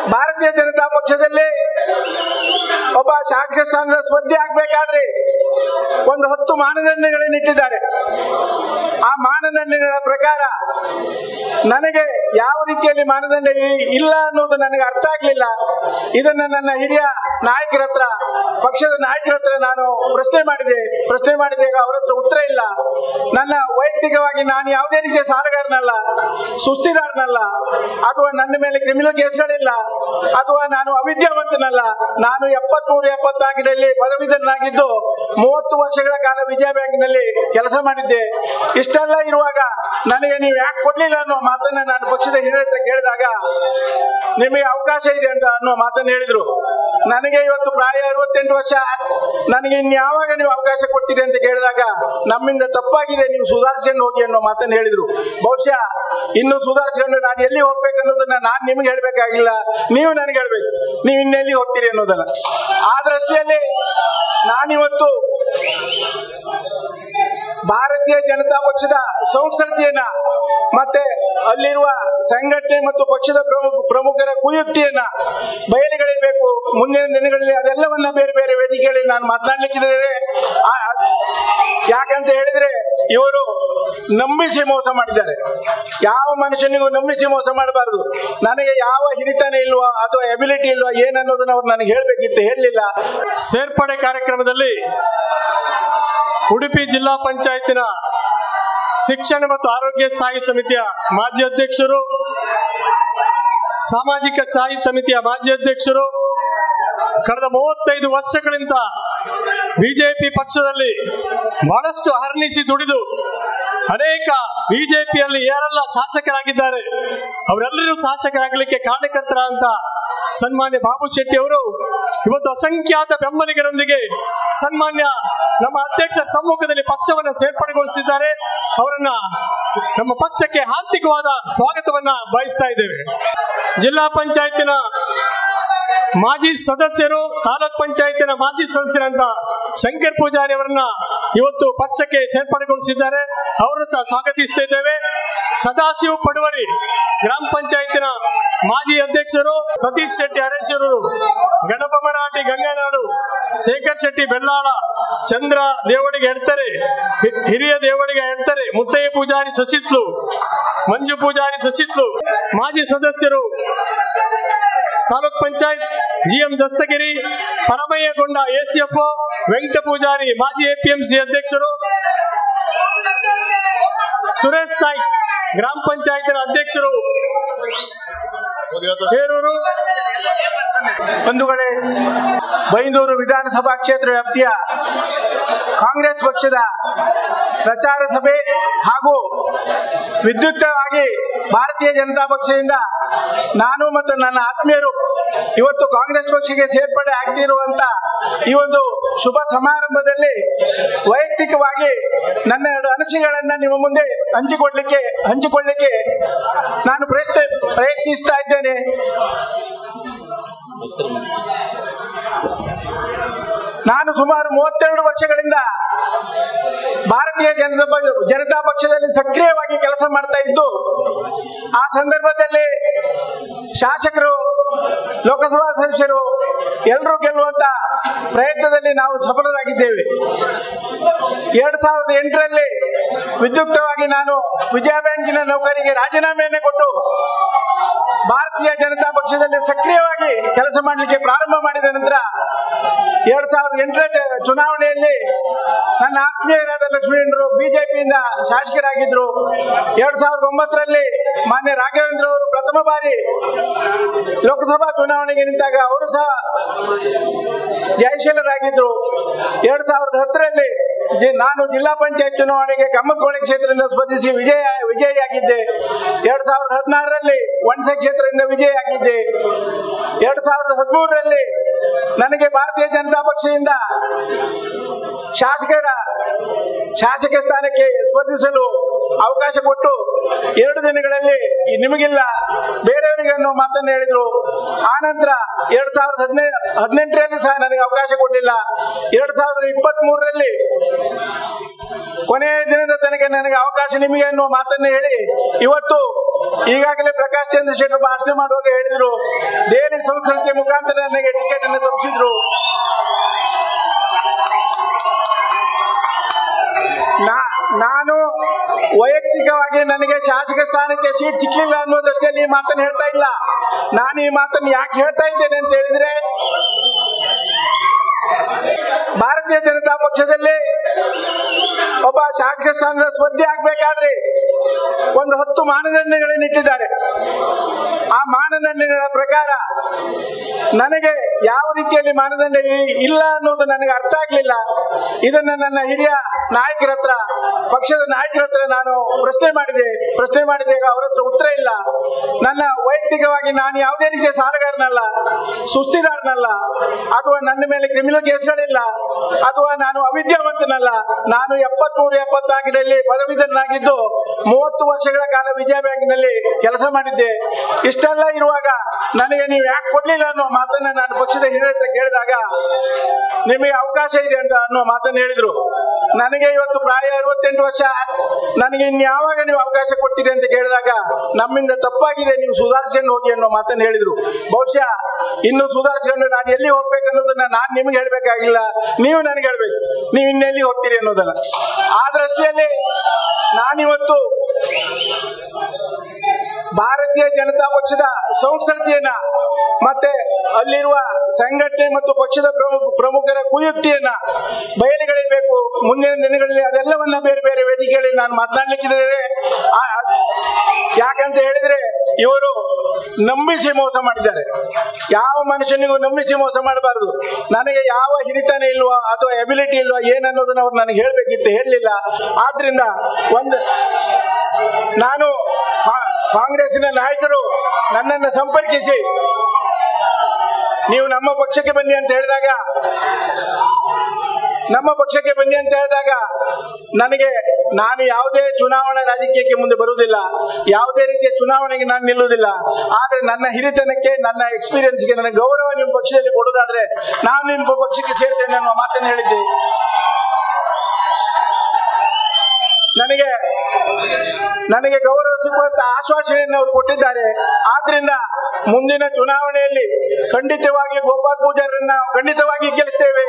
ಭಾರತೀಯ ಜನತಾ ಪಕ್ಷದಲ್ಲಿ ಒಬ್ಬ ಶಾಸಕ ಸ್ಥಾನದ ಸ್ಪರ್ಧೆ ಆಗ್ಬೇಕಾದ್ರೆ ಒಂದು ಹತ್ತು ಮಾನದಂಡಗಳನ್ನು ಇಟ್ಟಿದ್ದಾರೆ ಆ ಮಾನದಂಡಗಳ ಪ್ರಕಾರ ನನಗೆ ಯಾವ ರೀತಿಯಲ್ಲಿ ಮಾನದಂಡ ಇ- ಇಲ್ಲ ಅನ್ನೋದು ನನಗೆ ಅರ್ಥ ಆಗ್ಲಿಲ್ಲ ಇದನ್ನ ನನ್ನ ಹಿರಿಯ ನಾಯಕರ ಹತ್ರ ಪಕ್ಷದ ನಾಯಕರ ಹತ್ರ ನಾನು ಪ್ರಶ್ನೆ ಮಾಡಿದೆ ಪ್ರಶ್ನೆ ಮಾಡಿದಾಗ ಅವರ ಹತ್ರ ಉತ್ತರ ಇಲ್ಲ ನನ್ನ ವೈಯಕ್ತಿಕವಾಗಿ ನಾನು ಯಾವುದೇ ರೀತಿಯ ಸಾಲಗಾರನಲ್ಲ ಸುಸ್ತಿದಾರನಲ್ಲ ಅಥವಾ ನನ್ನ ಮೇಲೆ ಕ್ರಿಮಿನಲ್ ಕೇಸ್ಗಳಿಲ್ಲ ಅಥವಾ ನಾನು ಅವಿದ್ಯಾವಂತನಲ್ಲ ನಾನು ಎಪ್ಪತ್ಮೂರು ಎಪ್ಪತ್ನಾಲ್ಕರಲ್ಲಿ ಪದವೀಧರನಾಗಿದ್ದು ಮೂವತ್ತು ವರ್ಷಗಳ ಕಾಲ ವಿಜಯ ಬ್ಯಾಂಕ್ನಲ್ಲಿ ಕೆಲಸ ಮಾಡಿದ್ದೆ ಇಷ್ಟೆಲ್ಲ ಇರುವಾಗ ನನಗೆ ನೀವು ಯಾಕೆ ಕೊಡ್ಲಿಲ್ಲ ಅನ್ನೋ ಮಾತನ್ನ ನಾನು ಪಕ್ಷದ ಹಿರಿಯರ ಹತ್ರ ಕೇಳಿದಾಗ ನಿಮಗೆ ಅವಕಾಶ ಇದೆ ಅಂತ ಅನ್ನೋ ಮಾತನ್ನ ಹೇಳಿದ್ರು ನನಗೆ ಇವತ್ತು ಪ್ರಾಯ ಅರವತ್ತೆಂಟು ವರ್ಷ ನನಗೆ ಇನ್ಯಾವಾಗ ನೀವು ಅವಕಾಶ ಕೊಡ್ತೀರಿ ಅಂತ ಕೇಳಿದಾಗ ನಮ್ಮಿಂದ ತಪ್ಪಾಗಿದೆ ನೀವು ಸುಧಾರಿಸ್ಕೊಂಡು ಹೋಗಿ ಅನ್ನೋ ಮಾತನ್ನ ಹೇಳಿದ್ರು ಬಹುಶಃ ಇನ್ನು ಸುಧಾರಿಸ್ಕೊಂಡು ನಾನು ಎಲ್ಲಿ ಹೋಗ್ಬೇಕು ಅನ್ನೋದನ್ನ ನಾನು ನಿಮ್ಗೆ ಹೇಳ್ಬೇಕಾಗಿಲ್ಲ ನೀವು ನನಗೆ ಹೇಳ್ಬೇಕು ನೀವು ಇನ್ನೆಲ್ಲಿ ಹೋಗ್ತೀರಿ ಅನ್ನೋದನ್ನ ಆ ದೃಷ್ಟಿಯಲ್ಲಿ ನಾನಿವತ್ತು ಭಾರತೀಯ ಜನತಾ ಪಕ್ಷದ ಸಂಸ್ಕೃತಿಯನ್ನ ಮತ್ತೆ ಅಲ್ಲಿರುವ ಸಂಘಟನೆ ಮತ್ತು ಪಕ್ಷದ ಪ್ರಮುಖ ಪ್ರಮುಖರ ಕುಯುಕ್ತಿಯನ್ನ ಬಯಲಿಗೆಳಿಬೇಕು ಮುಂದಿನ ದಿನಗಳಲ್ಲಿ ಅದೆಲ್ಲವನ್ನ ಬೇರೆ ಬೇರೆ ವೇದಿಕೆಗಳಲ್ಲಿ ನಾನು ಮಾತನಾಡ್ಲಿಕ್ಕಿದ್ದೇನೆ ಆ- ಯಾಕಂತ ಹೇಳಿದ್ರೆ ಇವರು ನಂಬಿಸಿ ಮೋಸ ಮಾಡಿದ್ದಾರೆ ಯಾವ ಮನುಷ್ಯನಿಗೂ ನಂಬಿಸಿ ಮೋಸ ಮಾಡಬಾರದು ನನಗೆ ಯಾವ ಹಿರಿತನ ಇಲ್ವಾ ಅಥವಾ ಎಬಿಲಿಟಿ ಇಲ್ವಾ ಏನನ್ನೋದನ್ನ ಅವ್ರು ನನಗೆ ಹೇಳ್ಬೇಕಿತ್ತು ಹೇಳಲಿಲ್ಲ ಸೇರ್ಪಡೆ ಕಾರ್ಯಕ್ರಮದಲ್ಲಿ ಉಡುಪಿ ಜಿಲ್ಲಾ ಪಂಚಾಯತಿನ ಶಿಕ್ಷಣ ಮತ್ತು ಆರೋಗ್ಯ ಸ್ಥಾಯಿ ಸಮಿತಿಯ ಮಾಜಿ ಅಧ್ಯಕ್ಷರು ಸಾಮಾಜಿಕ ಸ್ಥಾಯಿ ಸಮಿತಿಯ ಮಾಜಿ ಅಧ್ಯಕ್ಷರು ಕಳೆದ ಮೂವತ್ತೈದು ವರ್ಷಗಳಿಂದ ಬಿಜೆಪಿ ಪಕ್ಷದಲ್ಲಿ ಬಹಳಷ್ಟು ಹರಣಿಸಿ ದುಡಿದು ಅನೇಕ ಬಿಜೆಪಿಯಲ್ಲಿ ಯಾರೆಲ್ಲ ಶಾಸಕರಾಗಿದ್ದಾರೆ ಅವರೆಲ್ಲರೂ ಶಾಸಕರಾಗಲಿಕ್ಕೆ ಕಾರಣಕರ್ತರ ಅಂತ ಸನ್ಮಾನ್ಯ ಬಾಬು ಶೆಟ್ಟಿ ಅವರು ಇವತ್ತು ಅಸಂಖ್ಯಾತ ಬೆಂಬಲಿಗರೊಂದಿಗೆ ಸನ್ಮಾನ್ಯ ನಮ್ಮ ಅಧ್ಯಕ್ಷರ ಸಮ್ಮುಖದಲ್ಲಿ ಪಕ್ಷವನ್ನು ಸೇರ್ಪಡೆಗೊಳಿಸಿದ್ದಾರೆ ಅವರನ್ನ ನಮ್ಮ ಪಕ್ಷಕ್ಕೆ ಆರ್ಥಿಕವಾದ ಸ್ವಾಗತವನ್ನ ಬಯಸ್ತಾ ಇದ್ದೇವೆ ಜಿಲ್ಲಾ ಪಂಚಾಯತಿನ ಮಾಜಿ ಸದಸ್ಯರು ತಾಲೂಕ್ ಪಂಚಾಯತಿನ ಮಾಜಿ ಸದಸ್ಯರಂತ ಶಂಕರ್ ಪೂಜಾರಿ ಅವರನ್ನ ಇವತ್ತು ಪಕ್ಷಕ್ಕೆ ಸೇರ್ಪಡೆಗೊಳಿಸಿದ್ದಾರೆ ಅವರು ಸಹ ಸ್ವಾಗತಿಸ್ತಾ ಇದ್ದೇವೆ ಸದಾಶಿವ ಪಡುವರಿ ಗ್ರಾಮ ಪಂಚಾಯತಿನ ಮಾಜಿ ಅಧ್ಯಕ್ಷರು ಸತೀಶ್ ಶೆಟ್ಟಿ ಅರೇಶ್ವರರು ಗಣಪ ಮರಾಠಿ ಗಂಗನಾಡು ಶೇಖರ್ ಶೆಟ್ಟಿ ಬೆಳ್ಳಾಳ ಚಂದ್ರ ದೇವಡಿಗೆ ಎಡ್ತಾರೆ ಹಿ- ಹಿರಿಯ ದೇವಡಿಗೆ ಎಡ್ತಾರೆ ಮುತ್ತಯ್ಯ ಪೂಜಾರಿ ಸಸಿತ್ಲು ಮಂಜು ಪೂಜಾರಿ ಸಸಿತ್ಲು ಮಾಜಿ ಸದಸ್ಯರು ತಾಲೂಕ್ ಪಂಚಾಯತ್ ಜಿಎಂ ದಸ್ತಗಿರಿ ಪರಮಯ್ಯಗೊಂಡ ಎಸಿಎಫ್ ವೆಂಕಟ ಪೂಜಾರಿ ಮಾಜಿ ಎಪಿಎಂಸಿ ಅಧ್ಯಕ್ಷರು ಸುರೇಶ್ ಸಾಯಿ ಗ್ರಾಮ ಪಂಚಾಯತಿನ ಅಧ್ಯಕ್ಷರು ಹೇರೂರು ಬಂಧುಗಳೇ ಬೈಂದೂರು ವಿಧಾನಸಭಾ ಕ್ಷೇತ್ರ ವ್ಯಾಪ್ತಿಯ ಕಾಂಗ್ರೆಸ್ ಪಕ್ಷದ ಪ್ರಚಾರ ಸಭೆ ಹಾಗೂ ವಿದ್ಯುಕ್ತವಾಗಿ ಭಾರತೀಯ ಜನತಾ ಪಕ್ಷದಿಂದ ನಾನು ಮತ್ತು ನನ್ನ ಆತ್ಮೀಯರು ಇವತ್ತು ಕಾಂಗ್ರೆಸ್ ಪಕ್ಷಕ್ಕೆ ಸೇರ್ಪಡೆ ಆಗ್ತಿರುವಂತ ಈ ಒಂದು ಶುಭ ಸಮಾರಂಭದಲ್ಲಿ ವೈಯಕ್ತಿಕವಾಗಿ ನನ್ನ ಎರಡು ಅನಿಸಿಕೆಗಳನ್ನ ನಿಮ್ಮ ಮುಂದೆ ಹಂಚಿಕೊಡ್ಲಿಕ್ಕೆ ಹಂಚಿಕೊಳ್ಳಿಕ್ಕೆ ನಾನು ಪ್ರಯತ್ನ ಪ್ರಯತ್ನಿಸ್ತಾ ಇದ್ದೇನೆ ನಾನು ಸುಮಾರು ಮೂವತ್ತೆರಡು ವರ್ಷಗಳಿಂದ ಭಾರತೀಯ ಜನತಾ ಪಕ್ಷ ಜನತಾ ಪಕ್ಷದಲ್ಲಿ ಸಕ್ರಿಯವಾಗಿ ಕೆಲಸ ಮಾಡ್ತಾ ಇದ್ದು ಆ ಸಂದರ್ಭದಲ್ಲಿ ಶಾಸಕರು ಲೋಕಸಭಾ ಸದಸ್ಯರು ಎಲ್ಲರೂ ಗೆಲ್ಲುವಂತ ಪ್ರಯತ್ನದಲ್ಲಿ ನಾವು ಸಫಲರಾಗಿದ್ದೇವೆ ಎರಡ್ ಸಾವಿರದ ಎಂಟರಲ್ಲಿ ವಿದ್ಯುಕ್ತವಾಗಿ ನಾನು ವಿಜಯ ಬ್ಯಾಂಕಿನ ನೌಕರಿಗೆ ರಾಜೀನಾಮೆಯನ್ನು ಕೊಟ್ಟು ಭಾರತೀಯ ಜನತಾ ಪಕ್ಷದಲ್ಲಿ ಸಕ್ರಿಯವಾಗಿ ಕೆಲಸ ಮಾಡಲಿಕ್ಕೆ ಪ್ರಾರಂಭ ಮಾಡಿದ ನಂತರ ಎರಡ್ ಸಾವಿರದ ಎಂಟರ ಚುನಾವಣೆಯಲ್ಲಿ ನನ್ನ ಆತ್ಮೀಯರಾದ ಲಕ್ಷ್ಮೀಂದ್ರರು ಬಿಜೆಪಿಯಿಂದ ಶಾಸಕರಾಗಿದ್ರು ಎರಡ್ ಸಾವಿರದ ಒಂಬತ್ತರಲ್ಲಿ ಮಾನ್ಯ ರಾಘವೇಂದ್ರ ಅವರು ಪ್ರಥಮ ಬಾರಿ ಲೋಕಸಭಾ ಚುನಾವಣೆಗೆ ನಿಂತಾಗ ಅವರು ಸಹ ಜಯಶೀಲರಾಗಿದ್ರು ಎರಡ್ ಸಾವಿರದ ಹತ್ತರಲ್ಲಿ ಜಿ- ನಾನು ಜಿಲ್ಲಾ ಪಂಚಾಯತ್ ಚುನಾವಣೆಗೆ ಕಮ್ಮಕೋಣೆ ಕ್ಷೇತ್ರದಿಂದ ಸ್ಪರ್ಧಿಸಿ ವಿಜಯ ವಿಜಯಿಯಾಗಿದ್ದೆ ಎರಡ್ ಸಾವಿರದ ಹದಿನಾರರಲ್ಲಿ ವಣಸೆ ಕ್ಷೇತ್ರದಿಂದ ವಿಜಯಿಯಾಗಿದ್ದೆ ಎರಡ್ ಸಾವಿರದ ಹದಿಮೂರರಲ್ಲಿ ನನಗೆ ಭಾರತೀಯ ಜನತಾ ಪಕ್ಷದಿಂದ ಶಾಸಕರ ಶಾಸಕ ಸ್ಥಾನಕ್ಕೆ ಸ್ಪರ್ಧಿಸಲು ಅವಕಾಶ ಕೊಟ್ಟು ಎರಡು ದಿನಗಳಲ್ಲಿ ಈ ನಿಮಗಿಲ್ಲ ಬೇರೆಯವರಿಗೆ ಅನ್ನೋ ಮಾತನ್ನು ಹೇಳಿದ್ರು ಆ ನಂತರ ಎರಡ್ ಸಾವಿರದ ಹದಿನೈ ಹದಿನೆಂಟರಲ್ಲಿ ಸಹ ನನಗೆ ಅವಕಾಶ ಕೊಟ್ಟಿಲ್ಲ ಎರಡ್ ಸಾವಿರದ ಇಪ್ಪತ್ತ್ ಮೂರರಲ್ಲಿ ಕೊನೆಯ ದಿನದ ತನಕ ನನಗೆ ಅವಕಾಶ ನಿಮಗೆ ಅನ್ನೋ ಮಾತನ್ನು ಹೇಳಿ ಇವತ್ತು ಈಗಾಗಲೇ ಪ್ರಕಾಶ್ ಚಂದ್ರ ಶೆಟ್ಟರ್ ಭಾಷಣ ಮಾಡುವಾಗ ಹೇಳಿದ್ರು ದೆಹಲಿ ಸಂಸ್ಕೃತಿಯ ಮುಖಾಂತರ ನನಗೆ ಟಿಕೆಟ್ ಅನ್ನು ತಪ್ಪಿಸಿದ್ರು ನಾ- ನಾನು ವೈಯಕ್ತಿಕವಾಗಿ ನನಗೆ ಶಾಸಕ ಸ್ಥಾನಕ್ಕೆ ಸೀಟ್ ಸಿಕ್ಲಿಲ್ಲ ಅನ್ನೋ ದೃಷ್ಟಿಯಲ್ಲಿ ಈ ಮಾತನ್ನು ಹೇಳ್ತಾ ಇಲ್ಲ ನಾನು ಈ ಮಾತನ್ನು ಯಾಕೆ ಹೇಳ್ತಾ ಇದ್ದೇನೆ ಅಂತ ಹೇಳಿದ್ರೆ ಭಾರತೀಯ ಜನತಾ ಪಕ್ಷದಲ್ಲಿ ಒಬ್ಬ ಶಾಸಕ ಸ್ಥಾನದ ಸ್ಪರ್ಧೆ ಆಗ್ಬೇಕಾದ್ರೆ ಒಂದು ಹತ್ತು ಮಾನದಂಡಗಳನ್ನು ಇಟ್ಟಿದ್ದಾರೆ ಆ ಮಾನದಂಡಗಳ ಪ್ರಕಾರ ನನಗೆ ಯಾವ ರೀತಿಯಲ್ಲಿ ಮಾನದಂಡ ಇ- ಇಲ್ಲ ಅನ್ನೋದು ನನಗೆ ಅರ್ಥ ಆಗ್ಲಿಲ್ಲ ಇದನ್ನ ನನ್ನ ಹಿರಿಯ ನಾಯಕರ ಹತ್ರ ಪಕ್ಷದ ನಾಯಕರ ಹತ್ರ ನಾನು ಪ್ರಶ್ನೆ ಮಾಡಿದೆ ಪ್ರಶ್ನೆ ಮಾಡಿದಾಗ ಅವರ ಹತ್ರ ಉತ್ತರ ಇಲ್ಲ ನನ್ನ ವೈಯಕ್ತಿಕವಾಗಿ ನಾನು ಯಾವುದೇ ರೀತಿಯ ಸಾಲಗಾರನಲ್ಲ ಸುಸ್ತಿದಾರನಲ್ಲ ಅಥವಾ ನನ್ನ ಮೇಲೆ ಕ್ರಿಮಿನಲ್ ಕೇಸ್ಗಳಿಲ್ಲ ಅಥವಾ ನಾನು ಅವಿದ್ಯಾವಂತನಲ್ಲ ನಾನು ಎಪ್ಪತ್ಮೂರು ಎಪ್ಪತ್ನಾಲ್ಕರಲ್ಲಿ ಪದವೀಧರನಾಗಿದ್ದು ಮೂವತ್ತು ವರ್ಷಗಳ ಕಾಲ ವಿಜಯ ಬ್ಯಾಂಕ್ನಲ್ಲಿ ಕೆಲಸ ಮಾಡಿದ್ದೆ ಇಷ್ಟೆಲ್ಲ ಇರುವಾಗ ನನಗೆ ನೀವು ಯಾಕೆ ಕೊಡ್ಲಿಲ್ಲ ಅನ್ನೋ ಮಾತನ್ನ ನಾನು ಪಕ್ಷದ ಹಿರಿಯರ ಹತ್ರ ಕೇಳಿದಾಗ ನಿಮಗೆ ಅವಕಾಶ ಇದೆ ಅಂತ ಅನ್ನೋ ಮಾತನ್ನ ಹೇಳಿದ್ರು ನನಗೆ ಇವತ್ತು ಪ್ರಾಯ ಅರವತ್ತೆಂಟು ವರ್ಷ ನನಗೆ ಇನ್ಯಾವಾಗ ನೀವು ಅವಕಾಶ ಕೊಡ್ತೀರಿ ಅಂತ ಕೇಳಿದಾಗ ನಮ್ಮಿಂದ ತಪ್ಪಾಗಿದೆ ನೀವು ಸುಧಾರಿಸ್ಕೊಂಡು ಹೋಗಿ ಅನ್ನೋ ಮಾತನ್ನ ಹೇಳಿದ್ರು ಬಹುಶಃ ಇನ್ನು ಸುಧಾರಿಸ್ಕೊಂಡು ನಾನು ಎಲ್ಲಿ ಹೋಗ್ಬೇಕು ಅನ್ನೋದನ್ನ ನಾನು ನಿಮ್ಗೆ ಹೇಳ್ಬೇಕಾಗಿಲ್ಲ ನೀವು ನನಗೆ ಹೇಳ್ಬೇಕು ನೀವು ಇನ್ನೆಲ್ಲಿ ಹೋಗ್ತೀರಿ ಅನ್ನೋದನ್ನ ಆ ದೃಷ್ಟಿಯಲ್ಲಿ ನಾನಿವತ್ತು ಭಾರತೀಯ ಜನತಾ ಪಕ್ಷದ ಸಂಸ್ಕೃತಿಯನ್ನ ಮತ್ತೆ ಅಲ್ಲಿರುವ ಸಂಘಟನೆ ಮತ್ತು ಪಕ್ಷದ ಪ್ರಮುಖ ಪ್ರಮುಖರ ಕುಯುಕ್ತಿಯನ್ನ ಬಯಲಿಗೆಳಿಬೇಕು ಮುಂದಿನ ದಿನಗಳಲ್ಲಿ ಅದೆಲ್ಲವನ್ನ ಬೇರೆ ಬೇರೆ ವೇದಿಕೆಗಳಲ್ಲಿ ನಾನು ಮಾತನಾಡ್ಲಿಕ್ಕಿದ್ದೇನೆ ಆ- ಯಾಕಂತ ಹೇಳಿದ್ರೆ ಇವರು ನಂಬಿಸಿ ಮೋಸ ಮಾಡಿದ್ದಾರೆ ಯಾವ ಮನುಷ್ಯನಿಗೂ ನಂಬಿಸಿ ಮೋಸ ಮಾಡಬಾರದು ನನಗೆ ಯಾವ ಹಿರಿತನ ಇಲ್ವಾ ಅಥವಾ ಎಬಿಲಿಟಿ ಇಲ್ವಾ ಏನನ್ನೋದನ್ನ ಅವ್ರು ನನಗೆ ಹೇಳ್ಬೇಕಿತ್ತು ಹೇಳಲಿಲ್ಲ ಆದ್ರಿಂದ ಒಂದು ನಾನು ಕಾ- ಕಾಂಗ್ರೆಸ್ಸಿನ ನಾಯಕರು ನನ್ನನ್ನು ಸಂಪರ್ಕಿಸಿ ನೀವು ನಮ್ಮ ಪಕ್ಷಕ್ಕೆ ಬನ್ನಿ ಅಂತ ಹೇಳಿದಾಗ ನಮ್ಮ ಪಕ್ಷಕ್ಕೆ ಬನ್ನಿ ಅಂತ ಹೇಳಿದಾಗ ನನಗೆ ನಾನು ಯಾವುದೇ ಚುನಾವಣಾ ರಾಜಕೀಯಕ್ಕೆ ಮುಂದೆ ಬರುವುದಿಲ್ಲ ಯಾವುದೇ ರೀತಿಯ ಚುನಾವಣೆಗೆ ನಾನು ನಿಲ್ಲುವುದಿಲ್ಲ ಆದ್ರೆ ನನ್ನ ಹಿರಿತನಕ್ಕೆ ನನ್ನ ಎಕ್ಸ್ಪೀರಿಯನ್ಸ್ಗೆ ನನ್ನ ಗೌರವ ನಿಮ್ಮ ಪಕ್ಷದಲ್ಲಿ ಕೊಡೋದಾದ್ರೆ ನಾನು ನಿಮ್ಮ ಪಕ್ಷಕ್ಕೆ ಸೇರ್ತೇನೆ ಅನ್ನೋ ಮಾತನ್ನು ಹೇಳಿದ್ದೆ ನನಗೆ ನನಗೆ ಗೌರವ ಸಿಗುವಂತ ಆಶ್ವಾಸನೆಯನ್ನು ಅವರು ಕೊಟ್ಟಿದ್ದಾರೆ ಆದ್ರಿಂದ ಮುಂದಿನ ಚುನಾವಣೆಯಲ್ಲಿ ಖಂಡಿತವಾಗಿ ಗೋಪಾಲ್ ಪೂಜಾರನ್ನ ಖಂಡಿತವಾಗಿ ಗೆಲ್ಲಿಸ್ತೇವೆ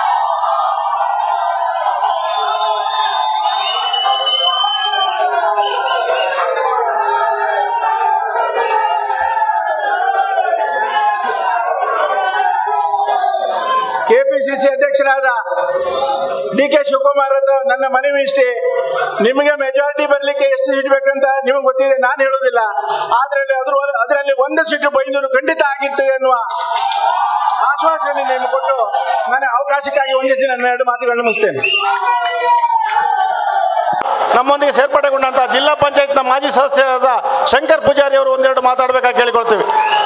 ಕೆಪಿಸಿಸಿ ಅಧ್ಯಕ್ಷರಾದ ಡಿ ಕೆ ಶಿವಕುಮಾರ್ ಹತ್ರ ನನ್ನ ಮನವಿ ಇಷ್ಟೇ ನಿಮಗೆ ಮೆಜಾರಿಟಿ ಬರ್ಲಿಕ್ಕೆ ಎಷ್ಟು ಸೀಟ್ ಬೇಕಂತ ನಿಮಗೆ ಗೊತ್ತಿದೆ ನಾನು ಹೇಳುದಿಲ್ಲ ಆದ್ರಲ್ಲಿ ಅದ್ರ ಅದರಲ್ಲಿ ಒಂದು ಸೀಟು ಬೈಂದೂರು ಖಂಡಿತ ಆಗಿರ್ತದೆ ಅನ್ನುವ ಆಶ್ವಾಸನೆ ನಿಮಗೆ ಕೊಟ್ಟು ನನ್ನ ಅವಕಾಶಕ್ಕಾಗಿ ಒಂದಿಸಿ ನನ್ನ ಎರಡು ಮಾತುಗಳನ್ನು ಮುಗಿಸ್ತೇನೆ ನಮ್ಮೊಂದಿಗೆ ಸೇರ್ಪಡೆಗೊಂಡಂತಹ ಜಿಲ್ಲಾ ಪಂಚಾಯತ್ನ ಮಾಜಿ ಸದಸ್ಯರಾದ ಶಂಕರ್ ಪೂಜಾರಿ ಅವರು ಒಂದೆರಡು ಮಾತಾಡಬೇಕಾಗಿ ಕೇಳಿಕೊಳ್ತೀವಿ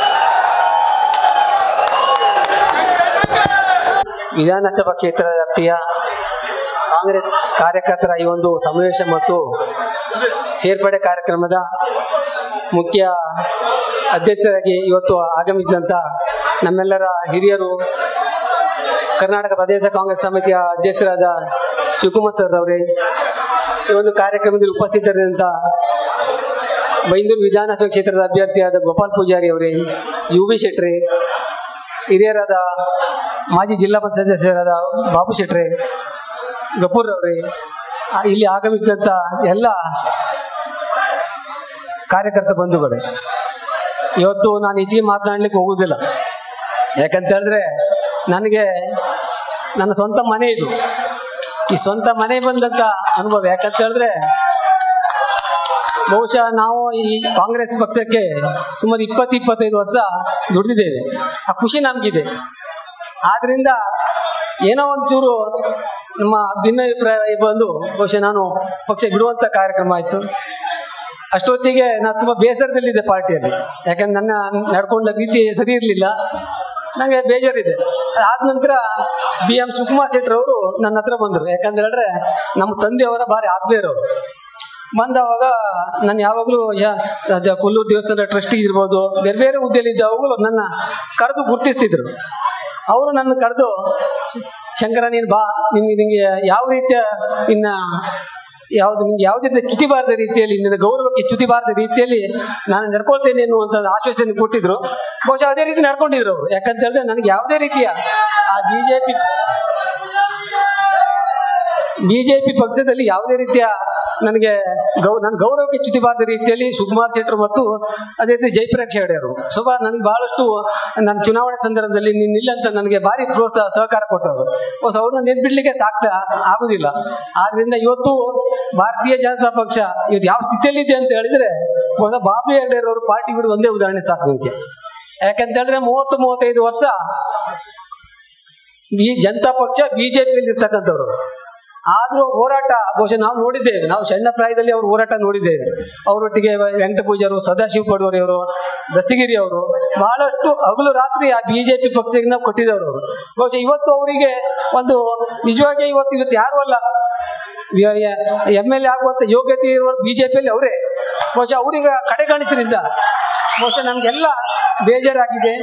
ವಿಧಾನಸಭಾ ಕ್ಷೇತ್ರ ವ್ಯಾಪ್ತಿಯ ಕಾಂಗ್ರೆಸ್ ಕಾರ್ಯಕರ್ತರ ಈ ಒಂದು ಸಮಾವೇಶ ಮತ್ತು ಸೇರ್ಪಡೆ ಕಾರ್ಯಕ್ರಮದ ಮುಖ್ಯ ಅಧ್ಯಕ್ಷರಾಗಿ ಇವತ್ತು ಆಗಮಿಸಿದಂಥ ನಮ್ಮೆಲ್ಲರ ಹಿರಿಯರು ಕರ್ನಾಟಕ ಪ್ರದೇಶ ಕಾಂಗ್ರೆಸ್ ಸಮಿತಿಯ ಅಧ್ಯಕ್ಷರಾದ ಶಿವಕುಮಾರ್ ಸರ್ ಅವರೇ ಈ ಒಂದು ಕಾರ್ಯಕ್ರಮದಲ್ಲಿ ಉಪಸ್ಥಿತರಿದ್ದಂಥ ಬೈಂದೂರು ವಿಧಾನಸಭಾ ಕ್ಷೇತ್ರದ ಅಭ್ಯರ್ಥಿಯಾದ ಗೋಪಾಲ್ ಪೂಜಾರಿ ಅವರೇ ಯು ಬಿ ಶೆಟ್ರೆ ಹಿರಿಯರಾದ ಮಾಜಿ ಜಿಲ್ಲಾ ಪಂಚಾಯತ್ ಸದಸ್ಯರಾದ ಬಾಬು ಶೆಟ್ರೆ ಗಪೂರ್ ಅವರೇ ಆ, ಇಲ್ಲಿ ಆಗಮಿಸಿದಂಥ ಎಲ್ಲ ಕಾರ್ಯಕರ್ತ ಬಂಧುಗಳೇ ಇವತ್ತು ನಾನು ಹೆಚ್ಚಿಗೆ ಮಾತನಾಡ್ಲಿಕ್ಕೆ ಹೋಗುವುದಿಲ್ಲ ಯಾಕಂತ ಹೇಳಿದ್ರೆ ನನಗೆ ನನ್ನ ಸ್ವಂತ ಮನೆ ಇದು ಈ ಸ್ವಂತ ಮನೆ ಬಂದಂತ ಅನುಭವ ಯಾಕಂತ ಹೇಳಿದ್ರೆ ಬಹುಶಃ ನಾವು ಈ ಕಾಂಗ್ರೆಸ್ ಪಕ್ಷಕ್ಕೆ ಸುಮಾರು ಇಪ್ಪತ್ತು ಇಪ್ಪತ್ತೈದು ವರ್ಷ ದುಡಿದಿದ್ದೇವೆ ಆ ಖುಷಿ ನಮಗಿದೆ ಆದ್ರಿಂದ ಏನೋ ಒಂಚೂರು ನಮ್ಮ ಭಿನ್ನಾಭಿಪ್ರಾಯ ಬಂದು ಬಹುಶಃ ನಾನು ಪಕ್ಷ ಬಿಡುವಂತ ಕಾರ್ಯಕ್ರಮ ಆಯ್ತು ಅಷ್ಟೊತ್ತಿಗೆ ನಾನು ತುಂಬಾ ಬೇಸರದಲ್ಲಿದ್ದೆ ಪಾರ್ಟಿಯಲ್ಲಿ ಯಾಕಂದ್ರೆ ನನ್ನ ನಡ್ಕೊಂಡ ರೀತಿ ಸರಿ ಇರಲಿಲ್ಲ ನಂಗೆ ಬೇಜಾರಿದೆ ಆದ ನಂತರ ಬಿ ಎಂ ಸುಕುಮಾರ್ ಶೆಟ್ಟರ್ ಅವರು ನನ್ನ ಹತ್ರ ಬಂದರು ಯಾಕಂದ್ರೆ ಹೇಳಿದ್ರೆ ನಮ್ಮ ತಂದೆಯವರ ಭಾರಿ ಆತ್ಮೀಯರವರು ಬಂದವಾಗ ನಾನು ಯಾವಾಗಲೂ ಅದೇ ಕೊಲ್ಲೂರು ದೇವಸ್ಥಾನ ಟ್ರಸ್ಟಿ ಇರ್ಬೋದು ಬೇರೆ ಬೇರೆ ಹುದ್ದೆಯಲ್ಲಿ ಇದ್ದಾವಾಗಲೂ ನನ್ನ ಕರೆದು ಗುರ್ತಿಸ್ತಿದ್ರು ಅವರು ನನ್ನ ಕರೆದು ಶಂಕರ ನೀನು ಬಾ ನಿಮ್ಗೆ ನಿಂಗೆ ಯಾವ ರೀತಿಯ ಇನ್ನ ಯಾವ್ದು ನಿಮ್ಗೆ ಯಾವುದೇ ರೀತಿಯ ಚ್ಯುತಿ ಬಾರದ ರೀತಿಯಲ್ಲಿ ನಿನ್ನ ಗೌರವಕ್ಕೆ ಚ್ಯುತಿ ಬಾರದ ರೀತಿಯಲ್ಲಿ ನಾನು ನಡ್ಕೊಳ್ತೇನೆ ಎನ್ನುವಂತ ಆಶ್ವಾಸನೆ ಕೊಟ್ಟಿದ್ರು ಬಹುಶಃ ಅದೇ ರೀತಿ ನಡ್ಕೊಂಡಿದ್ರು ಅವರು ಯಾಕಂತ ಹೇಳಿದ್ರೆ ನನಗೆ ಯಾವುದೇ ರೀತಿಯ ಆ ಬಿಜೆಪಿ ಬಿಜೆಪಿ ಪಕ್ಷದಲ್ಲಿ ಯಾವುದೇ ರೀತಿಯ ನನಗೆ ಗೌ ನನ್ನ ಗೌರವಕ್ಕೆ ಚ್ಯುತಿಬಾರದ ರೀತಿಯಲ್ಲಿ ಸುಕುಮಾರ್ ಶೆಟ್ಟರು ಮತ್ತು ಅದೇ ರೀತಿ ಜಯಪ್ರಕಾಶ್ ಹೆಗಡೆ ಅವರು ಸ್ವಲ್ಪ ನನಗೆ ಬಹಳಷ್ಟು ನನ್ನ ಚುನಾವಣೆ ಸಂದರ್ಭದಲ್ಲಿ ನೀನು ಇಲ್ಲ ಅಂತ ನನಗೆ ಭಾರಿ ಪ್ರೋತ್ಸಾಹ ಸಹಕಾರ ಕೊಟ್ಟರು ಹೊಸ ಅವ್ರನ್ನ ನೆನ್ಬಿಡ್ಲಿಕ್ಕೆ ಸಾಕ್ತಾ ಆಗುದಿಲ್ಲ ಆದ್ರಿಂದ ಇವತ್ತು ಭಾರತೀಯ ಜನತಾ ಪಕ್ಷ ಇವತ್ತು ಯಾವ ಸ್ಥಿತಿಯಲ್ಲಿದೆ ಅಂತ ಹೇಳಿದ್ರೆ ಹೊಸ ಬಾಬು ಹೆಗಡೆ ಅವರು ಪಾರ್ಟಿ ಬಿಡು ಒಂದೇ ಉದಾಹರಣೆ ಸಾಕು ನಿಮಗೆ ಯಾಕಂತ ಹೇಳಿದ್ರೆ ಮೂವತ್ತು ಮೂವತ್ತೈದು ವರ್ಷ ಈ ಜನತಾ ಪಕ್ಷ ಬಿಜೆಪಿಯಲ್ಲಿ ಇರ್ತಕ್ಕಂಥವ್ರು ಆದ್ರೂ ಹೋರಾಟ ಬಹುಶಃ ನಾವು ನೋಡಿದ್ದೇವೆ ನಾವು ಸಣ್ಣ ಪ್ರಾಯದಲ್ಲಿ ಅವ್ರ ಹೋರಾಟ ನೋಡಿದ್ದೇವೆ ಅವರೊಟ್ಟಿಗೆ ವೆಂಕಟ ಪೂಜಾರು ಸದಾಶಿವ ಪಡುವರಿ ಅವರು ದಸ್ತಗಿರಿ ಅವರು ಬಹಳಷ್ಟು ಹಗಲು ರಾತ್ರಿ ಆ ಬಿಜೆಪಿ ಪಕ್ಷಕ್ಕೆ ನಾವು ಕೊಟ್ಟಿದ್ದವರು ಅವರು ಬಹುಶಃ ಇವತ್ತು ಅವರಿಗೆ ಒಂದು ನಿಜವಾಗಿ ಇವತ್ತು ಇವತ್ತು ಯಾರು ಅಲ್ಲ ಎಂ ಎಲ್ ಎ ಆಗುವಂತ ಯೋಗ್ಯತೆ ಇರುವ ಬಿಜೆಪಿಯಲ್ಲಿ ಅವರೇ ಬಹುಶಃ ಅವರಿಗೆ ಕಡೆಗಣಿಸಿದ್ರಿಂದ ಬಹುಶಃ ನಮ್ಗೆಲ್ಲ ಬೇಜಾರಾಗಿದೆ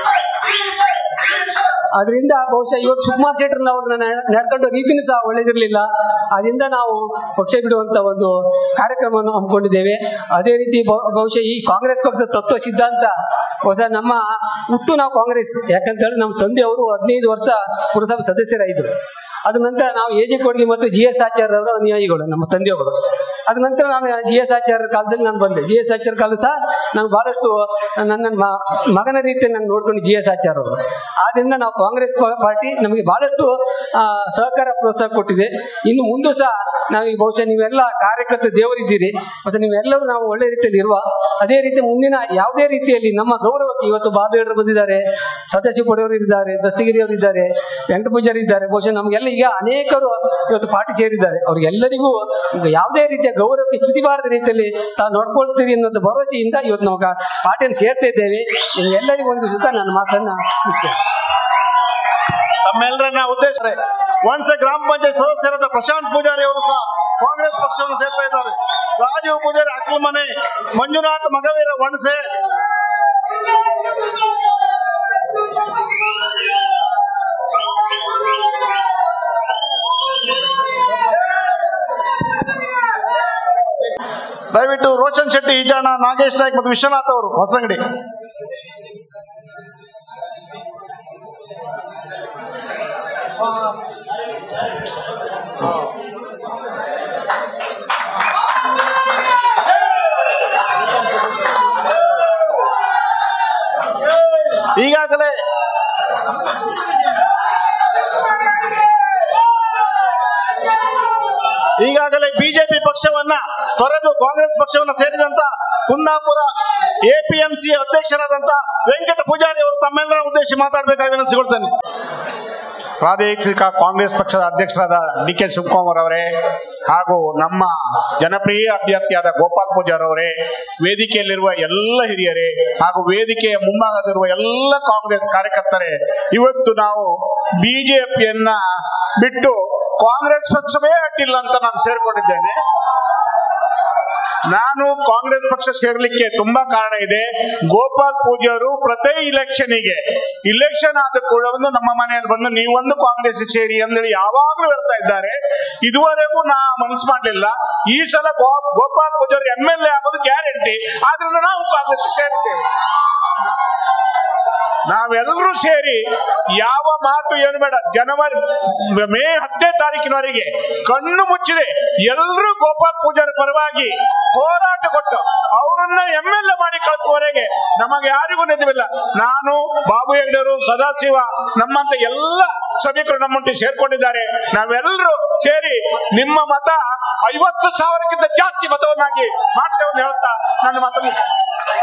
ಅದರಿಂದ ಬಹುಶಃ ಇವತ್ತು ಸುಕುಮಾರ್ ಶೆಟ್ಟರ್ನ ಅವ್ರನ್ನ ನಡ್ಕೊಂಡ ರೀತಿನೂ ಸಹ ಒಳ್ಳೇದಿರ್ಲಿಲ್ಲ ಅದರಿಂದ ನಾವು ಪಕ್ಷ ಬಿಡುವಂತ ಒಂದು ಕಾರ್ಯಕ್ರಮವನ್ನು ಹಮ್ಮಿಕೊಂಡಿದ್ದೇವೆ ಅದೇ ರೀತಿ ಬಹು- ಬಹುಶಃ ಈ ಕಾಂಗ್ರೆಸ್ ಪಕ್ಷದ ತತ್ವ ಸಿದ್ಧಾಂತ ಹೊಸ ನಮ್ಮ ಹುಟ್ಟು ನಾವು ಕಾಂಗ್ರೆಸ್ ಯಾಕಂತ ಹೇಳಿ ನಮ್ಮ ತಂದೆ ಅವರು ಹದಿನೈದು ವರ್ಷ ಪುರಸಭೆ ಸದಸ್ಯರಾಗಿದ್ದರು ಅದ ನಂತರ ನಾವು ಎ ಜೆ ಕೊಡ್ಗಿ ಮತ್ತು ಜಿ ಎಸ್ ಆಚಾರ್ಯ ಅವರ ಅನುಯಾಯಿಗಳು ನಮ್ಮ ತಂದೆಯವರು ಅದ ನಂತರ ನಾನು ಜಿ ಎಸ್ ಆಚಾರ್ಯ ಕಾಲದಲ್ಲಿ ನಾನು ಬಂದೆ ಜಿ ಎಸ್ ಆಚಾರ್ಯ ಕಾಲ ಸಹ ನಾನು ಬಹಳಷ್ಟು ನನ್ನ ಮ- ಮಗನ ರೀತಿಯಲ್ಲಿ ನಾನು ನೋಡ್ಕೊಂಡು ಜಿ ಎಸ್ ಆಚಾರ್ಯ ಅವರು ಆದ್ರಿಂದ ನಾವು ಕಾಂಗ್ರೆಸ್ ಪ- ಪಾರ್ಟಿ ನಮಗೆ ಬಹಳಷ್ಟು ಆ, ಸಹಕಾರ ಪ್ರೋತ್ಸಾಹ ಕೊಟ್ಟಿದೆ ಇನ್ನು ಮುಂದೆ ಸಹ ನಾವು ಈ ಬಹುಶಃ ನೀವೆಲ್ಲ ಕಾರ್ಯಕರ್ತ ದೇವರಿದ್ದೀರಿ ಮತ್ತೆ ನೀವೆಲ್ಲರೂ ನಾವು ಒಳ್ಳೆ ರೀತಿಯಲ್ಲಿ ಇರುವ ಅದೇ ರೀತಿ ಮುಂದಿನ ಯಾವುದೇ ರೀತಿಯಲ್ಲಿ ನಮ್ಮ ಗೌರವಕ್ಕೆ ಇವತ್ತು ಬಾಬೇಡ್ರು ಬಂದಿದ್ದಾರೆ ಸತ್ಯಶಿವ ಪಡೆಯವರು ಇದ್ದಾರೆ ದಸ್ತಗಿರಿ ಅವರು ಇದ್ದಾರೆ ವೆಂಕಟ ಪೂಜಾರಿ ಇದ್ದಾರೆ ಬಹುಶಃ ನಮಗೆಲ್ಲ ಈಗ ಅನೇಕರು ಇವತ್ತು ಪಾರ್ಟಿ ಸೇರಿದ್ದಾರೆ ಅವ್ರಿಗೆಲ್ಲರಿಗೂ ಈಗ ಯಾವುದೇ ರೀತಿಯ ಗೌರವಕ್ಕೆ ಚ್ಯುತಿ ಬಾರದ ರೀತಿಯಲ್ಲಿ ತಾವು ನೋಡ್ಕೊಳ್ತೀರಿ ಅನ್ನೋದು ಭರವಸೆಯಿಂದ ಇವತ್ತು ನಾವು ಕಾ- ಪಾರ್ಟಿಯನ್ನು ಸೇರ್ತಾ ಇದ್ದೇವೆ ನಿಮ್ಗೆಲ್ಲರಿಗೂ ಒಂದು ಸುತ್ತ ನನ್ನ ಮಾತನ್ನ ಮುಗಿಸ್ತೇನೆ ತಮ್ಮೆಲ್ಲರನ್ನ ಉದ್ದೇಶ ಒಣಸೆ ಗ್ರಾಮ ಪಂಚಾಯತ್ ಸದಸ್ಯರಾದ ಪ್ರಶಾಂತ್ ಪೂಜಾರಿ ಅವರು ಸಹ ಕಾಂಗ್ರೆಸ್ ಪಕ್ಷವನ್ನು ಸೇರ್ತಾ ಇದ್ದಾರೆ ರಾಜೀವ್ ಪೂಜಾರಿ ಅಕ್ಲಮನೆ ಮಂಜುನಾಥ್ ಮಗವೀರ ಒಣಸೆ ದಯವಿಟ್ಟು ರೋಷನ್ ಶೆಟ್ಟಿ ಈಜಾಣ ನಾಗೇಶ್ ನಾಯ್ಕ್ ಮತ್ತು ವಿಶ್ವನಾಥ್ ಅವರು ಹೊಸಂಗಡಿ ಈಗಾಗಲೇ ಈಗಾಗಲೇ ಬಿಜೆಪಿ ಪಕ್ಷವನ್ನ ತೊರೆದು ಕಾಂಗ್ರೆಸ್ ಪಕ್ಷವನ್ನ ಸೇರಿದಂತ ಕುಂದಾಪುರ ಎಪಿಎಂಸಿ ಅಧ್ಯಕ್ಷರಾದಂತ ವೆಂಕಟ ಪೂಜಾರಿ ಅವರು ತಮ್ಮೆಲ್ಲರ ಉದ್ದೇಶ ಮಾತಾಡಬೇಕಾಗಿ ವಿನಂತಿಸಿಕೊಳ್ತೇನೆ ಪ್ರಾದೇಶಿಕ ಕಾಂಗ್ರೆಸ್ ಪಕ್ಷದ ಅಧ್ಯಕ್ಷರಾದ ಡಿ ಕೆ ಶಿವಕುಮಾರ್ ಅವರೇ ಹಾಗೂ ನಮ್ಮ ಜನಪ್ರಿಯ ಅಭ್ಯರ್ಥಿಯಾದ ಗೋಪಾಲ್ ಪೂಜಾರ್ ಅವರೇ ವೇದಿಕೆಯಲ್ಲಿರುವ ಎಲ್ಲ ಹಿರಿಯರೇ ಹಾಗೂ ವೇದಿಕೆಯ ಮುಂಭಾಗದಲ್ಲಿರುವ ಎಲ್ಲ ಕಾಂಗ್ರೆಸ್ ಕಾರ್ಯಕರ್ತರೇ ಇವತ್ತು ನಾವು ಬಿಜೆಪಿಯನ್ನ ಬಿಟ್ಟು ಕಾಂಗ್ರೆಸ್ ಪಕ್ಷವೇ ಅಡ್ಡಿಲ್ಲ ಅಂತ ನಾನು ಸೇರ್ಕೊಂಡಿದ್ದೇನೆ ನಾನು ಕಾಂಗ್ರೆಸ್ ಪಕ್ಷ ಸೇರ್ಲಿಕ್ಕೆ ತುಂಬಾ ಕಾರಣ ಇದೆ ಗೋಪಾಲ್ ಪೂಜಾರು ಪ್ರತಿ ಇಲೆಕ್ಷನ್ಗೆ ಇಲೆಕ್ಷನ್ ಆದ ಕೂಡ ಒಂದು ನಮ್ಮ ಮನೆಯಲ್ಲಿ ಬಂದು ನೀವೊಂದು ಕಾಂಗ್ರೆಸ್ ಸೇರಿ ಅಂದೇಳಿ ಯಾವಾಗ್ಲೂ ಹೇಳ್ತಾ ಇದ್ದಾರೆ ಇದುವರೆಗೂ ನಾ ಮನಸ್ಸು ಮಾಡ್ಲಿಲ್ಲ ಈ ಸಲ ಗೋ- Gopal Poojari M L A ಆಗೋದು ಗ್ಯಾರಂಟಿ ಆದ್ರಿಂದ ನಾವು ಕಾಂಗ್ರೆಸ್ ಸೇರ್ತೇವೆ ನಾವೆಲ್ಲರೂ ಸೇರಿ ಯಾವ ಮಾತು ಏನು ಬೇಡ ಜನವರಿ ಮೇ ಹತ್ತನೇ ತಾರೀಕಿನವರೆಗೆ ಕಣ್ಣು ಮುಚ್ಚಿದೆ ಎಲ್ಲರೂ ಗೋಪಾಲ್ ಪೂಜಾರಿ ಪರವಾಗಿ ಹೋರಾಟ ಕೊಟ್ಟು ಅವರನ್ನ ಎಂ ಎಲ್ ಎ ಮಾಡಿ ಕಳಿಸುವವರೆಗೆ ನಮಗೆ ಯಾರಿಗೂ ನಿಜವಿಲ್ಲ ನಾನು ಬಾಬು ಹೆಗ್ಡೆರು ಸದಾಶಿವ ನಮ್ಮಂತ ಎಲ್ಲ ಸಭಿಕರು ನಮ್ಮೊಟ್ಟಿಗೆ ಸೇರ್ಕೊಂಡಿದ್ದಾರೆ ನಾವೆಲ್ಲರೂ ಸೇರಿ ನಿಮ್ಮ ಮತ ಐವತ್ತು ಸಾವಿರಕ್ಕಿಂತ ಜಾಸ್ತಿ ಮತವನ್ನಾಗಿ ಮಾಡ್ತೇವೆ ಅಂತ ಹೇಳ್ತಾ ನನ್ನ ಮತ ಮುಗಿಸ್ತೇನೆ.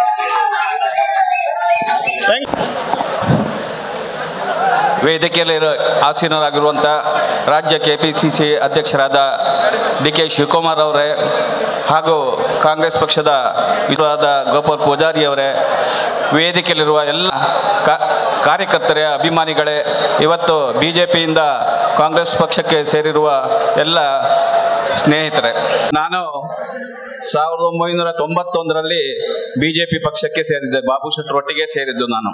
ವೇದಿಕೆಯಲ್ಲಿ ಆಸೀನರಾಗಿರುವಂಥ ರಾಜ್ಯ ಕೆ ಪಿ ಸಿ ಸಿ ಅಧ್ಯಕ್ಷರಾದ ಡಿ ಕೆ ಶಿವಕುಮಾರ್ ಅವರೇ ಹಾಗೂ ಕಾಂಗ್ರೆಸ್ ಪಕ್ಷದ ವಿರೋಧ ಗೋಪಾಲ್ ಪೂಜಾರಿ ಅವರೇ ವೇದಿಕೆಯಲ್ಲಿರುವ ಎಲ್ಲ ಕಾ- ಕಾರ್ಯಕರ್ತರೇ ಅಭಿಮಾನಿಗಳೇ ಇವತ್ತು ಬಿ ಜೆ ಪಿಯಿಂದ ಕಾಂಗ್ರೆಸ್ ಪಕ್ಷಕ್ಕೆ ಸೇರಿರುವ ಎಲ್ಲ ಸ್ನೇಹಿತರೆ ನಾನು ಸಾವಿರದ ಒಂಬೈನೂರ ತೊಂಬತ್ತೊಂದರಲ್ಲಿ ಬಿ ಜೆ ಪಿ ಪಕ್ಷಕ್ಕೆ ಸೇರಿದ್ದೆ ಬಾಬು ಶೆಟ್ಟರ್ ಒಟ್ಟಿಗೆ ಸೇರಿದ್ದು ನಾನು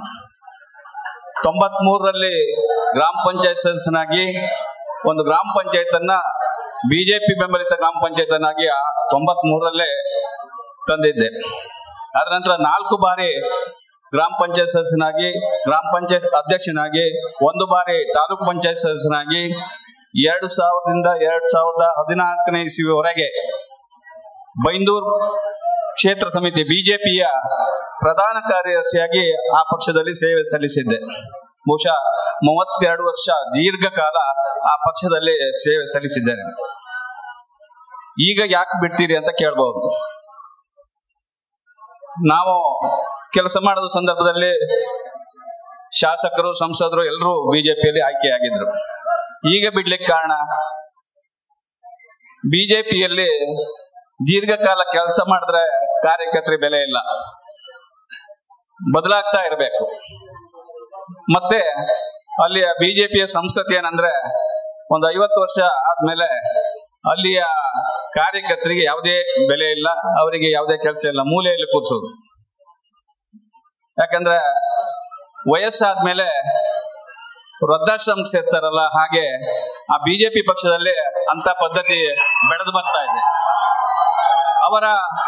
ತೊಂಬತ್ ಮೂರರಲ್ಲಿ ಗ್ರಾಮ ಪಂಚಾಯತ್ ಸದಸ್ಯನಾಗಿ ಒಂದು ಗ್ರಾಮ ಪಂಚಾಯತ್ ಅನ್ನ ಬಿಜೆಪಿ ಬೆಂಬಲಿತ ಗ್ರಾಮ ಪಂಚಾಯತನಾಗಿ ತೊಂಬತ್ ಮೂರರಲ್ಲೇ ತಂದಿದ್ದೆ ಅದ ನಂತರ ನಾಲ್ಕು ಬಾರಿ ಗ್ರಾಮ ಪಂಚಾಯತ್ ಸದಸ್ಯನಾಗಿ ಗ್ರಾಮ ಪಂಚಾಯತ್ ಅಧ್ಯಕ್ಷನಾಗಿ ಒಂದು ಬಾರಿ ತಾಲೂಕು ಪಂಚಾಯತ್ ಸದಸ್ಯನಾಗಿ ಎರಡು ಸಾವಿರದಿಂದ ಎರಡು ಸಾವಿರದ ಹದಿನಾಲ್ಕನೇ ಇಸ್ವಿವರೆಗೆ ಬೈಂದೂರು ಕ್ಷೇತ್ರ ಸಮಿತಿ ಬಿಜೆಪಿಯ ಪ್ರಧಾನ ಕಾರ್ಯದರ್ಶಿಯಾಗಿ ಆ ಪಕ್ಷದಲ್ಲಿ ಸೇವೆ ಸಲ್ಲಿಸಿದ್ದೆ ಬಹುಶಃ ಮೂವತ್ತೆರಡು ವರ್ಷ ದೀರ್ಘಕಾಲ ಆ ಪಕ್ಷದಲ್ಲಿ ಸೇವೆ ಸಲ್ಲಿಸಿದ್ದೇನೆ ಈಗ ಯಾಕೆ ಬಿಡ್ತೀರಿ ಅಂತ ಕೇಳ್ಬಹುದು ನಾವು ಕೆಲಸ ಮಾಡೋದ ಸಂದರ್ಭದಲ್ಲಿ ಶಾಸಕರು ಸಂಸದರು ಎಲ್ಲರೂ ಬಿಜೆಪಿಯಲ್ಲಿ ಆಯ್ಕೆಯಾಗಿದ್ರು ಈಗ ಬಿಡ್ಲಿಕ್ಕೆ ಕಾರಣ ಬಿಜೆಪಿಯಲ್ಲಿ ದೀರ್ಘಕಾಲ ಕೆಲಸ ಮಾಡಿದ್ರೆ ಕಾರ್ಯಕರ್ತರಿಗೆ ಬೆಲೆ ಇಲ್ಲ ಬದಲಾಗ್ತಾ ಇರಬೇಕು ಮತ್ತೆ ಅಲ್ಲಿಯ ಬಿಜೆಪಿಯ ಸಂಸ್ಕೃತಿ ಏನಂದ್ರೆ ಒಂದು ಐವತ್ತು ವರ್ಷ ಆದ್ಮೇಲೆ ಅಲ್ಲಿಯ ಕಾರ್ಯಕರ್ತರಿಗೆ ಯಾವುದೇ ಬೆಲೆ ಇಲ್ಲ ಅವರಿಗೆ ಯಾವುದೇ ಕೆಲಸ ಇಲ್ಲ ಮೂಲೆಯಲ್ಲಿ ಕೂರ್ಸೋದು ಯಾಕಂದ್ರೆ ವಯಸ್ಸಾದ್ಮೇಲೆ ವೃದ್ಧಾಶ್ರಮ ಸೇರ್ತಾರಲ್ಲ ಹಾಗೆ ಆ ಬಿಜೆಪಿ ಪಕ್ಷದಲ್ಲಿ ಅಂತ ಪದ್ಧತಿ ಬೆಳೆದು ಬರ್ತಾ ಇದೆ ಅವರ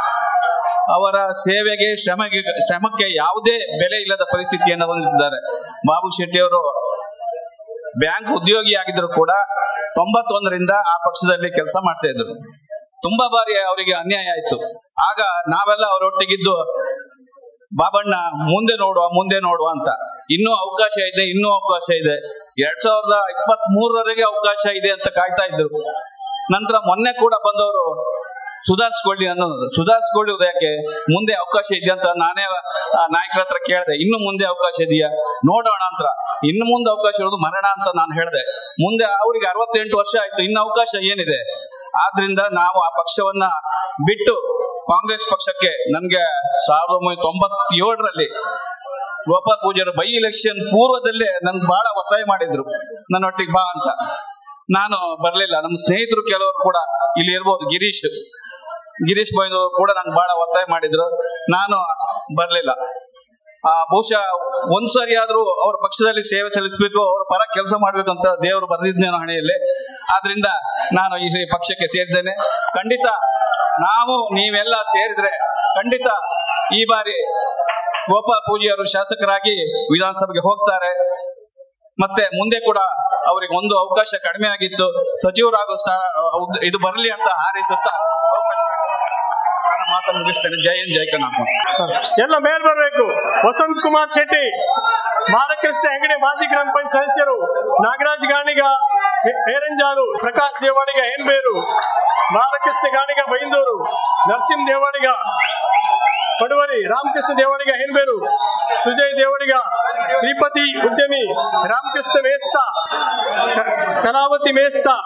ಅವರ ಸೇವೆಗೆ ಶ್ರಮೆಗೆ ಶ್ರಮಕ್ಕೆ ಯಾವುದೇ ಬೆಲೆ ಇಲ್ಲದ ಪರಿಸ್ಥಿತಿಯನ್ನು ಹೊಂದಿದ್ದಾರೆ ಬಾಬು ಶೆಟ್ಟಿ ಅವರು ಬ್ಯಾಂಕ್ ಉದ್ಯೋಗಿ ಆಗಿದ್ರು ಕೂಡ ತೊಂಬತ್ತೊಂದರಿಂದ ಆ ಪಕ್ಷದಲ್ಲಿ ಕೆಲಸ ಮಾಡ್ತಾ ಇದ್ರು ತುಂಬಾ ಬಾರಿ ಅವರಿಗೆ ಅನ್ಯಾಯ ಆಯ್ತು ಆಗ ನಾವೆಲ್ಲ ಅವರೊಟ್ಟಿಗಿದ್ದು ಬಾಬಣ್ಣ ಮುಂದೆ ನೋಡುವ ಮುಂದೆ ನೋಡುವ ಅಂತ ಇನ್ನೂ ಅವಕಾಶ ಇದೆ ಇನ್ನೂ ಅವಕಾಶ ಇದೆ ಎರಡ್ ಸಾವಿರದ ಇಪ್ಪತ್ತ್ ಮೂರವರೆಗೆ ಅವಕಾಶ ಇದೆ ಅಂತ ಕಾಯ್ತಾ ಇದ್ರು ನಂತರ ಮೊನ್ನೆ ಕೂಡ ಬಂದವರು ಸುಧಾರಿಸ್ಕೊಳ್ಳಿ ಅನ್ನೋದು ಸುಧಾರಿಸ್ಕೊಳ್ಳಿ ಯಾಕೆ ಮುಂದೆ ಅವಕಾಶ ಇದೆಯಾ ಅಂತ ನಾನೇ ಆ, ನಾಯಕರ ಹತ್ರ ಕೇಳಿದೆ ಇನ್ನು ಮುಂದೆ ಅವಕಾಶ ಇದೆಯಾ ನೋಡೋಣ ಅಂತ ಇನ್ನು ಮುಂದೆ ಅವಕಾಶ ಇರೋದು ಮರಣ ಅಂತ ನಾನು ಹೇಳಿದೆ ಮುಂದೆ ಅವರಿಗೆ ಅರವತ್ತೆಂಟು ವರ್ಷ ಆಯ್ತು ಇನ್ನು ಅವಕಾಶ ಏನಿದೆ ಆದ್ರಿಂದ ನಾವು ಆ ಪಕ್ಷವನ್ನ ಬಿಟ್ಟು ಕಾಂಗ್ರೆಸ್ ಪಕ್ಷಕ್ಕೆ ನನ್ಗೆ ಸಾವಿರದ ಒಂಬೈನೂರ ತೊಂಬತ್ತೇಳರಲ್ಲಿ ಗೋಪಾಲ್ ಪೂಜಾರಿ ಬೈ ಎಲೆಕ್ಷನ್ ಪೂರ್ವದಲ್ಲೇ ನನ್ ಬಹಳ ಒತ್ತಾಯ ಮಾಡಿದ್ರು ನನ್ನೊಟ್ಟಿಗೆ ಬಾ ಅಂತ ನಾನು ಬರ್ಲಿಲ್ಲ ನಮ್ಮ ಸ್ನೇಹಿತರು ಕೆಲವರು ಕೂಡ ಇಲ್ಲಿ ಇರ್ಬೋದು ಗಿರೀಶ್ ಗಿರೀಶ್ ಬೈನವರು ಕೂಡ ನಂಗೆ ಬಹಳ ಒತ್ತಾಯ ಮಾಡಿದ್ರು ನಾನು ಬರ್ಲಿಲ್ಲ ಆ ಬಹುಶಃ ಒಂದ್ಸರಿ ಆದ್ರೂ ಅವ್ರ ಪಕ್ಷದಲ್ಲಿ ಸೇವೆ ಸಲ್ಲಿಸಬೇಕು ಅವ್ರ ಪರ ಕೆಲಸ ಮಾಡ್ಬೇಕು ಅಂತ ದೇವರು ಬರೆದಿದ್ದೇನೋ ಹಣೆಯಲ್ಲಿ ಆದ್ರಿಂದ ನಾನು ಈ ಸ- ಪಕ್ಷಕ್ಕೆ ಸೇರಿದ್ದೇನೆ ಖಂಡಿತ ನಾವು ನೀವೆಲ್ಲ ಸೇರಿದ್ರೆ ಖಂಡಿತ ಈ ಬಾರಿ ಗೋಪಾಲ್ ಪೂಜೆಯವರು ಶಾಸಕರಾಗಿ ವಿಧಾನಸಭೆಗೆ ಹೋಗ್ತಾರೆ ಮತ್ತೆ ಮುಂದೆ ಕೂಡ ಅವರಿಗೆ ಒಂದು ಅವಕಾಶ ಕಡಿಮೆ ಆಗಿತ್ತು ಸಚಿವರಾಗೋ ಸ್ಥಾ- ಉದ್- ಇದು ಬರಲಿ ಅಂತ ಹಾರೈಸುತ್ತಾ ಅವಕಾಶ ನನ್ನ ಮಾತನ್ನು ಮುಗಿಸ್ತೇನೆ ಜೈ ಹಿಂದ್ ಜೈ ಕರ್ನಾಟಕ ಎಲ್ಲ ಮೇಲ್ ಬರಬೇಕು ವಸಂತ್ ಕುಮಾರ್ ಶೆಟ್ಟಿ ಬಾಲಕೃಷ್ಣ ಹೆಗಡೆ ಮಾಜಿ ಗ್ರಾಮ ಪಂಚಾಯತ್ ಸದಸ್ಯರು ನಾಗರಾಜ್ ಗಾಣಿಗ ಹೆ- ಹೇರಂಜಾರು ಪ್ರಕಾಶ್ ದೇವಾಡಿಗ ಹೆಣ್ಬೇರು ಬಾಲಕೃಷ್ಣ ಗಾಣಿಗ ಬೈಂದೂರು ನರಸಿಂಹ ದೇವಾಡಿಗ ಪಡುವರಿ ರಾಮಕೃಷ್ಣ ದೇವಾಡಿಗ ಹೆಣ್ಬೇರು ಸುಜಯ್ ದೇವಾಡಿಗ ಶ್ರೀಪತಿ ಉದ್ಯಮಿ ರಾಮಕೃಷ್ಣ ಮೇಸ್ತಾ ಕ- ಕಲಾವತಿ ಮೇಸ್ತಾ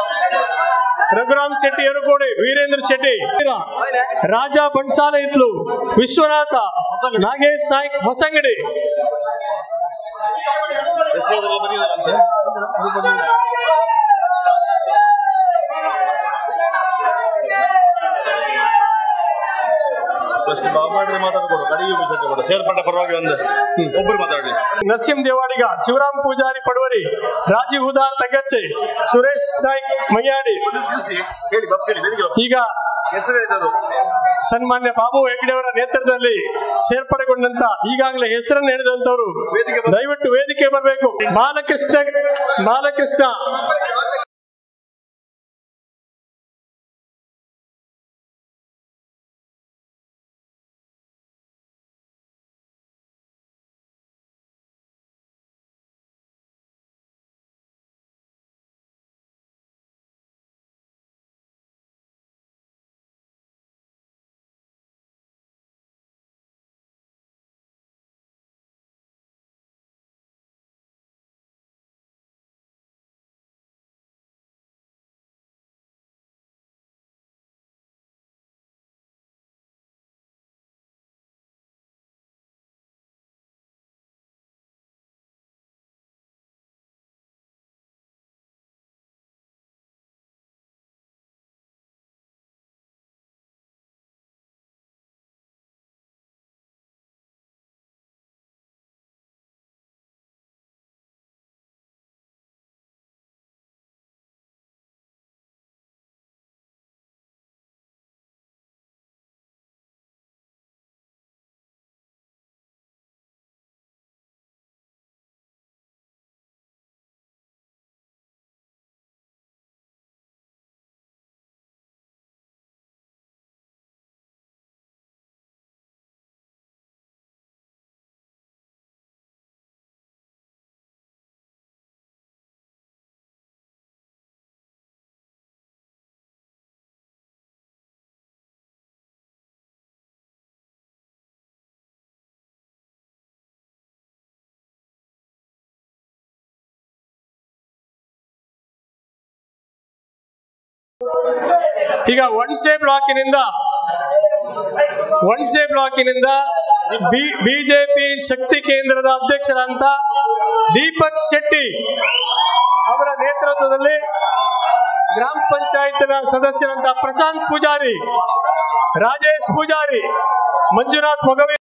ರಘುರಾಮ್ ಶೆಟ್ಟಿ ಯರುಗೋಡೆ ವೀರೇಂದ್ರ ಶೆಟ್ಟಿ ರಾಜ ಬಣ್ಸಾಲ ಇತ್ಲು ವಿಶ್ವನಾಥ ನಾಗೇಶ್ ನಾಯ್ಕ್ ಹೊಸಂಗಡಿ ಫಸ್ಟ್ ಬಾಬಾಡ್ರಿ ಮಾತಾಡ್ಕೊಡು ಕಡೆಗೆ ಮಾತಾಡ್ಕೊಡು ಸೇರ್ಪಟ್ಟ ಪರವಾಗಿ ಒಂದು ಒಬ್ಬರು ಮಾತಾಡಿ ನರಸಿಂಹ ದೇವಾಡಿಗ ಶಿವರಾಮ್ ಪೂಜಾರಿ ಪಡುವರಿ ರಾಜೀವ್ ಉದಾರ್ ತಗರ್ಸೆ ಸುರೇಶ್ ನಾಯ್ಕ್ ಮಯ್ಯಾಡಿ ಹೇಳಿ ಬಾಪ್ ಹೇಳಿ ವೇದಿಕೆ ಬಾಪ್. ಈಗ ಹೆಸರು ಹೇಳಿದವರು ಸನ್ಮಾನ್ಯ ಬಾಬು ಹೆಗ್ಡೆಯವರ ನೇತೃತ್ವದಲ್ಲಿ ಸೇರ್ಪಡೆಗೊಂಡಂತ ಈಗಾಗಲೇ ಹೆಸರನ್ನು ಹೇಳಿದಂತವರು ದಯವಿಟ್ಟು ವೇದಿಕೆ ಬರಬೇಕು ಬಾಲಕೃಷ್ಣ ಬಾಲಕೃಷ್ಣ ಈಗ ಒಣಸೆ ಬ್ಲಾಕಿನಿಂದ ಒಣಸೆ ಬ್ಲಾಕಿನಿಂದ ಬಿ- ಬಿಜೆಪಿ ಶಕ್ತಿ ಕೇಂದ್ರದ ಅಧ್ಯಕ್ಷರಂತ ದೀಪಕ್ ಶೆಟ್ಟಿ ಅವರ ನೇತೃತ್ವದಲ್ಲಿ ಗ್ರಾಮ ಪಂಚಾಯತ್ನ ಸದಸ್ಯರಂತ ಪ್ರಶಾಂತ್ ಪೂಜಾರಿ ರಾಜೇಶ್ ಪೂಜಾರಿ ಮಂಜುನಾಥ್ ಮೊಗವಿ